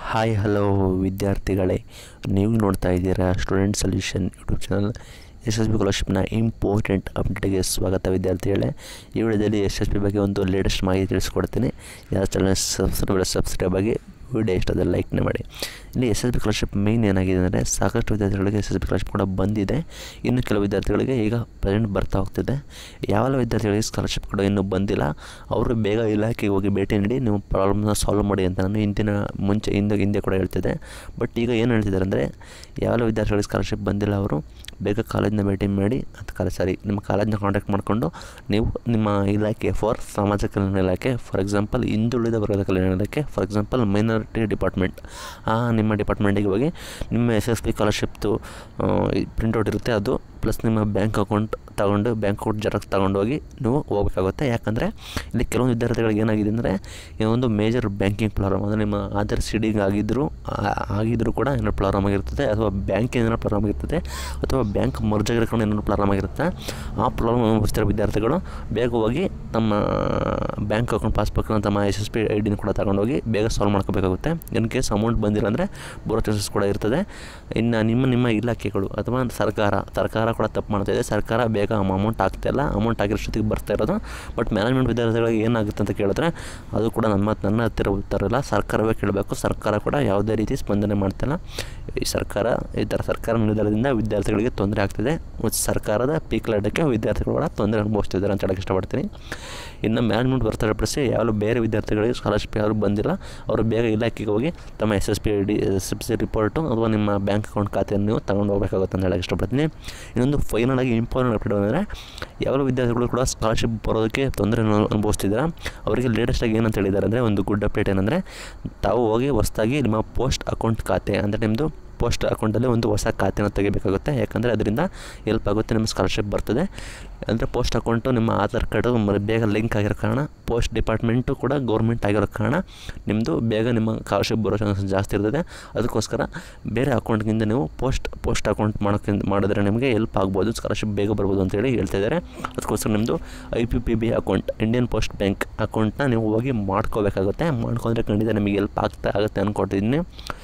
hi hello ವಿದ್ಯಾರ್ಥಿಗಳೇ ನೀವು ನೋಡ್ತಾ ಇದ್ದೀರಾ student solution YouTube channel S S B ಸ್ಕಾಲರ್ಶಿಪ್ನ ಇಂಪಾರ್ಟೆಂಟ್ ಅಪ್ಡೇಟ್ಗೆ ಸ್ವಾಗತ ವಿದ್ಯಾರ್ಥಿಗಳೇ ಈ ವಿಡಿಯೋದಲ್ಲಿ ಎಸ್ ಎಸ್ ಬಿ ಬಗ್ಗೆ ಒಂದು ಲೇಟೆಸ್ಟ್ ಮಾಹಿತಿ ತಿಳಿಸ್ಕೊಡ್ತೀನಿ ಯಾವ ಚಾನಲ್ ಸಬ್ಸ್ಕ್ರೈಬ್ ಸಬ್ಸ್ಕ್ರೈಬ್ ಆಗಿ ವಿಡಿಯೋ ಇಷ್ಟದ ಲೈಕ್ನೇ ಮಾಡಿ ಇಲ್ಲಿ S S B scholarship main ಏನಾಗಿದೆ ಅಂದರೆ ಸಾಕಷ್ಟು ವಿದ್ಯಾರ್ಥಿಗಳಿಗೆ ಎಸ್ ಎಸ್ ಬಿ ಸ್ಕಾಲರ್ಶಿಪ್ ಕೂಡ ಬಂದಿದೆ ಇನ್ನು ಕೆಲವು ವಿದ್ಯಾರ್ಥಿಗಳಿಗೆ ಈಗ ಪ್ರೆಸೆಂಟ್ ಬರ್ತಾ ಹೋಗ್ತಿದೆ ಯಾವೆಲ್ಲ ವಿದ್ಯಾರ್ಥಿಗಳಿಗೆ ಸ್ಕಾಲರ್ಶಿಪ್ ಕೂಡ ಇನ್ನೂ ಬಂದಿಲ್ಲ ಅವರು ಬೇಗ ಇಲಾಖೆಗೆ ಹೋಗಿ ಭೇಟಿ ನೀಡಿ ನೀವು ಪ್ರಾಬ್ಲಮ್ನ ಸಾಲ್ವ್ ಮಾಡಿ ಅಂತ ನಾನು ಹಿಂದಿನ ಮುಂಚೆ ಹಿಂದೆ ಹಿಂದೆ ಕೂಡ ಹೇಳ್ತಿದ್ದೆ ಬಟ್ ಈಗ ಏನು ಹೇಳ್ತಿದ್ದಾರೆ ಅಂದರೆ ಯಾವೆಲ್ಲ ವಿದ್ಯಾರ್ಥಿಗಳಿಗೆ ಸ್ಕಾಲರ್ಶಿಪ್ ಬಂದಿಲ್ಲ ಅವರು ಬೇಗ ಕಾಲೇಜ್ನ ಭೇಟಿ ಮಾಡಿ ಅದು ಕಾಲೇಜ್ ಸಾರಿ ನಿಮ್ಮ ಕಾಲೇಜ್ನ ಕಾಂಟ್ಯಾಕ್ಟ್ ಮಾಡಿಕೊಂಡು ನೀವು ನಿಮ್ಮ ಇಲಾಖೆ ಫಾರ್ ಸಮಾಜ ಕಲ್ಯಾಣ ಇಲಾಖೆ ಫಾರ್ ಎಕ್ಸಾಂಪಲ್ ಹಿಂದುಳಿದ ವರ್ಗದ ಕಲ್ಯಾಣ ಇಲಾಖೆ ಫಾರ್ ಎಕ್ಸಾಂಪಲ್ ಮೈನಾರಿಟಿ ಡಿಪಾರ್ಟ್ಮೆಂಟ್ ಆ ನಿಮ್ಮ ಡಿಪಾರ್ಟ್ಮೆಂಟಿಗೆ ಹೋಗಿ ನಿಮ್ಮ ಎಸ್ ಎಸ್ ಪಿ ಸ್ಕಾಲರ್ಶಿಪ್ದು ಪ್ರಿಂಟೌಟ್ ಇರುತ್ತೆ ಅದು ಪ್ಲಸ್ ನಿಮ್ಮ ಬ್ಯಾಂಕ್ ಅಕೌಂಟ್ ತಗೊಂಡು ಬ್ಯಾಂಕ್ ಅಕೌಂಟ್ ಜೆರಾಕ್ಸ್ ತಗೊಂಡೋಗಿ ನೀವು ಹೋಗ್ಬೇಕಾಗುತ್ತೆ ಯಾಕಂದರೆ ಇಲ್ಲಿ ಕೆಲವೊಂದು ವಿದ್ಯಾರ್ಥಿಗಳಿಗೆ ಏನಾಗಿದೆ ಅಂದರೆ ಒಂದು ಮೇಜರ್ ಬ್ಯಾಂಕಿಂಗ್ ಪ್ರಾಬ್ಲಮ್ ಅಂದರೆ ನಿಮ್ಮ ಆಧಾರ್ ಸೀಡಿಂಗ್ ಆಗಿದ್ದರೂ ಆಗಿದ್ದರೂ ಕೂಡ ಏನೋ ಪ್ರಾಬ್ಲಮ್ ಆಗಿರ್ತದೆ ಅಥವಾ ಬ್ಯಾಂಕ್ ಏನಾರು ಪ್ರಾಬ್ಲಮ್ ಆಗಿರ್ತದೆ ಅಥವಾ ಬ್ಯಾಂಕ್ ಮರ್ಜ್ ಆಗಿರ್ಕೊಂಡು ಏನಾದ್ರು ಪ್ರಾಬ್ಲಮ್ ಆಗಿರುತ್ತೆ ಆ ಪ್ರಾಬ್ಲಮ್ ಅನುಭವಿಸ್ತಿರೋ ವಿದ್ಯಾರ್ಥಿಗಳು ಬೇಗ ಹೋಗಿ ತಮ್ಮ ಬ್ಯಾಂಕ್ ಅಕೌಂಟ್ ಪಾಸ್ಬುಕ್ನ ತಮ್ಮ ಎಸ್ ಎಸ್ ಪಿ ಐ ಡಿನ ಕೂಡ ತಗೊಂಡೋಗಿ ಬೇಗ ಸಾಲ್ವ್ ಮಾಡ್ಕೋಬೇಕಾಗುತ್ತೆ ಇನ್ ಕೇಸ್ ಅಮೌಂಟ್ ಬಂದಿಲ್ಲ ಅಂದರೆ ಬರೋ ಚಾನ್ಸಸ್ ಕೂಡ ಇರ್ತದೆ ಇನ್ನು ನಿಮ್ಮ ನಿಮ್ಮ ಇಲಾಖೆಗಳು ಅಥವಾ ಸರ್ಕಾರ ಸರ್ಕಾರ ಕೂಡ ತಪ್ಪು ಮಾಡ್ತಾ ಇದೆ ಸರ್ಕಾರ ಬೇಗ ಅಮೌಂಟ್ ಆಗ್ತಾಯಿಲ್ಲ ಅಮೌಂಟ್ ಆಗಿರೋಷ್ಟೊತ್ತಿಗೆ ಬರ್ತಾ ಇರೋದು ಬಟ್ ಮ್ಯಾನೇಜ್ಮೆಂಟ್ ವಿದ್ಯಾರ್ಥಿಗಳಿಗೆ ಏನಾಗುತ್ತೆ ಅಂತ ಕೇಳಿದ್ರೆ ಅದು ಕೂಡ ನನ್ನ ಮಾತು ನನ್ನ ಹತ್ತಿರ ಉತ್ತರ ಇಲ್ಲ ಸರ್ಕಾರವೇ ಕೇಳಬೇಕು ಸರ್ಕಾರ ಕೂಡ ಯಾವುದೇ ರೀತಿ ಸ್ಪಂದನೆ ಮಾಡ್ತಿಲ್ಲ ಈ ಸರ್ಕಾರ ಈ ಥರ ಸರ್ಕಾರ ನಿರ್ಧಾರದಿಂದ ವಿದ್ಯಾರ್ಥಿಗಳಿಗೆ ತೊಂದರೆ ಆಗ್ತಿದೆ ಮತ್ತು ಸರ್ಕಾರದ ಪೀಕ್ ಲಡ್ಡಕ್ಕೆ ವಿದ್ಯಾರ್ಥಿಗಳು ಕೂಡ ತೊಂದರೆ ಅನುಭವಿಸ್ತಿದ್ದಾರೆ ಅಂತ ಹೇಳಕ್ಕೆ ಇಷ್ಟಪಡ್ತೀನಿ ಇನ್ನು ಮ್ಯಾನೇಜ್ಮೆಂಟ್ ಹೊರತುಪಡಿಸಿ ಯಾವಾಗಲೂ ಬೇರೆ ವಿದ್ಯಾರ್ಥಿಗಳಿಗೆ ಸ್ಕಾಲರ್ಶಿಪ್ ಯಾರು ಬಂದಿಲ್ಲ ಅವರು ಬೇಗ ಇಲಾಖೆಗೆ ಹೋಗಿ ತಮ್ಮ S S P D S S C report ಅಥವಾ ನಿಮ್ಮ ಬ್ಯಾಂಕ್ ಅಕೌಂಟ್ ಖಾತೆಯನ್ನು ನೀವು ತಗೊಂಡು ಹೋಗಬೇಕಾಗುತ್ತೆ ಅಂತ ಹೇಳಕ್ಕೆ ಇಷ್ಟಪಡ್ತೀನಿ ಇನ್ನೊಂದು ಫೈನಲ್ ಆಗಿ ಇಂಪಾರ್ಟೆಂಟ್ ಅಪ್ಡೇಟ್ ಅಂದರೆ ಯಾವ ವಿದ್ಯಾರ್ಥಿಗಳು ಕೂಡ ಸ್ಕಾಲರ್ಶಿಪ್ ಬರೋದಕ್ಕೆ ತೊಂದರೆ ಅನುಭವಿಸ್ತಿದ್ದಾರೆ ಅವರಿಗೆ ಲೇಟೆಸ್ಟಾಗಿ ಏನಂತ ಹೇಳಿದ್ದಾರೆ ಅಂದರೆ ಒಂದು ಗುಡ್ ಅಪ್ಡೇಟ್ ಏನಂದರೆ ತಾವು ಹೋಗಿ ಹೊಸದಾಗಿ ನಿಮ್ಮ ಪೋಸ್ಟ್ ಅಕೌಂಟ್ ಖಾತೆ ಅಂದರೆ ನಿಮ್ಮದು ಪೋಸ್ಟ್ ಅಕೌಂಟಲ್ಲಿ ಒಂದು ಹೊಸ ಖಾತೆನ ತೆಗಿಬೇಕಾಗುತ್ತೆ ಯಾಕಂದರೆ ಅದರಿಂದ ಹೆಲ್ಪ್ ಆಗುತ್ತೆ ನಿಮ್ಮ ಸ್ಕಾಲರ್ಶಿಪ್ ಬರ್ತದೆ ಅಂದರೆ ಪೋಸ್ಟ್ ಅಕೌಂಟು ನಿಮ್ಮ ಆಧಾರ್ ಕಾರ್ಡು ಬೇಗ ಲಿಂಕ್ ಆಗಿರೋ ಕಾರಣ ಪೋಸ್ಟ್ ಡಿಪಾರ್ಟ್ಮೆಂಟು ಕೂಡ ಗೌರ್ಮೆಂಟ್ ಆಗಿರೋ ಕಾರಣ ನಿಮ್ಮದು ಬೇಗ ನಿಮ್ಮ ಸ್ಕಾಲರ್ಶಿಪ್ ಬರೋ ಚಾನ್ಸಸ್ ಜಾಸ್ತಿ ಇರ್ತದೆ ಅದಕ್ಕೋಸ್ಕರ ಬೇರೆ ಅಕೌಂಟ್ಗಿಂತ ನೀವು ಪೋಸ್ಟ್ ಪೋಸ್ಟ್ ಅಕೌಂಟ್ ಮಾಡೋಕ್ಕೆ ಮಾಡಿದ್ರೆ ನಿಮಗೆ ಹೆಲ್ಪ್ ಆಗ್ಬೋದು ಸ್ಕಾಲರ್ಶಿಪ್ ಬೇಗ ಬರ್ಬೋದು ಅಂತೇಳಿ ಹೇಳ್ತಾ ಇದ್ದಾರೆ ಅದಕ್ಕೋಸ್ಕರ ನಿಮ್ಮದು I P P B account Indian post bank ಅಕೌಂಟ್ನ ನೀವು ಹೋಗಿ ಮಾಡ್ಕೋಬೇಕಾಗುತ್ತೆ ಮಾಡ್ಕೊಂಡ್ರೆ ಖಂಡಿತ ನಿಮಗೆ ಹೆಲ್ಪ್ ಆಗ್ತಾ ಆಗುತ್ತೆ ಅಂದ್ಕೊಟ್ಟಿದ್ದೀನಿ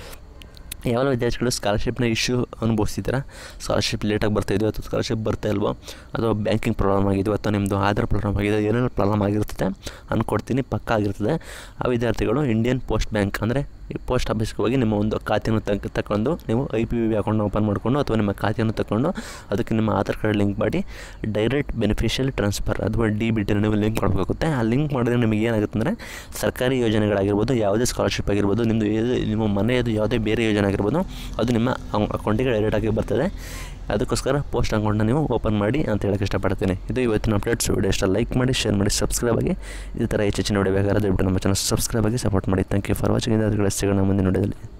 ಯಾವೆಲ್ಲ ವಿದ್ಯಾರ್ಥಿಗಳು ಸ್ಕಾಲರ್ಶಿಪ್ನ ಇಶ್ಯೂ ಅನುಭವಿಸ್ತಿದ್ದೀರಾ ಸ್ಕಾಲರ್ಶಿಪ್ ಲೇಟಾಗಿ ಬರ್ತಾಯಿದೆಯೋ ಅಥವಾ ಸ್ಕಾಲರ್ಶಿಪ್ ಬರ್ತಾ ಇಲ್ವೋ ಅಥವಾ ಬ್ಯಾಂಕಿಂಗ್ ಪ್ರಾಬ್ಲಮ್ ಆಗಿದೆಯೋ ಅಥವಾ ನಿಮ್ಮದು ಆಧಾರ್ ಪ್ರಾಬ್ಲಮ್ ಆಗಿದೆ ಏನೇನು ಪ್ರಾಬ್ಲಮ್ ಆಗಿರ್ತದೆ ಅಂದ್ಕೊಡ್ತೀನಿ ಪಕ್ಕ ಆಗಿರ್ತದೆ ಆ ವಿದ್ಯಾರ್ಥಿಗಳು ಇಂಡಿಯನ್ ಪೋಸ್ಟ್ ಬ್ಯಾಂಕ್ ಅಂದರೆ ಈ ಪೋಸ್ಟ್ ಆಫೀಸ್ಗೆ ಹೋಗಿ ನಿಮ್ಮ ಒಂದು ಖಾತೆಯನ್ನು ತಗ್ ತಗೊಂಡು ನೀವು ಐ ಪಿ ಬಿ ಅಕೌಂಟ್ನ ಓಪನ್ ಮಾಡಿಕೊಂಡು ಅಥವಾ ನಿಮ್ಮ ಖಾತೆಯನ್ನು ತಗೊಂಡು ಅದಕ್ಕೆ ನಿಮ್ಮ ಆಧಾರ್ ಕಾರ್ಡ್ ಲಿಂಕ್ ಮಾಡಿ ಡೈರೆಕ್ಟ್ ಬೆನಿಫಿಷಿಯಲ್ ಟ್ರಾನ್ಸ್ಫರ್ ಅಥವಾ ಡಿ ಬಿ ಟಿನ ನೀವು ಲಿಂಕ್ ಮಾಡಬೇಕಾಗುತ್ತೆ ಆ ಲಿಂಕ್ ಮಾಡಿದ್ರೆ ನಿಮಗೆ ಏನಾಗುತ್ತೆ ಅಂದರೆ ಸರ್ಕಾರಿ ಯೋಜನೆಗಳಾಗಿರ್ಬೋದು ಯಾವುದೇ ಸ್ಕಾಲರ್ಶಿಪ್ ಆಗಿರ್ಬೋದು ನಿಮ್ಮದು ನಿಮ್ಮ ಮನೆಯದು ಯಾವುದೇ ಬೇರೆ ಯೋಜನೆ ಆಗಿರ್ಬೋದು ಅದು ನಿಮ್ಮ ಅಕೌಂಟಿಗೆ ಡೈರೆಕ್ಟಾಗಿ ಬರ್ತದೆ ಅದಕ್ಕೋಸ್ಕರ ಪೋಸ್ಟ್ ಅಕೌಂಟ್ನ ನೀವು ಓಪನ್ ಮಾಡಿ ಅಂತ ಹೇಳಕ್ಕೆ ಇಷ್ಟಪಡ್ತೀನಿ ಇದು ಇವತ್ತಿನ ಅಪ್ಡೇಟ್ಸ್ ವಿಡಿಯೋ ಇಷ್ಟ ಲೈಕ್ ಮಾಡಿ ಶೇರ್ ಮಾಡಿ ಸಬ್ಸ್ಕ್ರೈಬ್ ಆಗಿ ಇದೇ ಥರ ಹೆಚ್ಚು ಹೆಚ್ಚಿನ ವಿಡಿಯೋ ಬೇಕಾದ್ರೆ ದಯವಿಟ್ಟು ನಮ್ಮ ಚಾನಲ್ ಸಬ್ಸ್ಕ್ರೈಬ್ ಆಗಿ ಸಪೋರ್ಟ್ ಮಾಡಿ ಥ್ಯಾಂಕ್ ಯು ಫಾರ್ ವಾಚಿಂಗ್ ಇದಾದ ಸಿಗೋಣ ಮುಂದಿನ ವಿಡಿಯೋದಲ್ಲಿ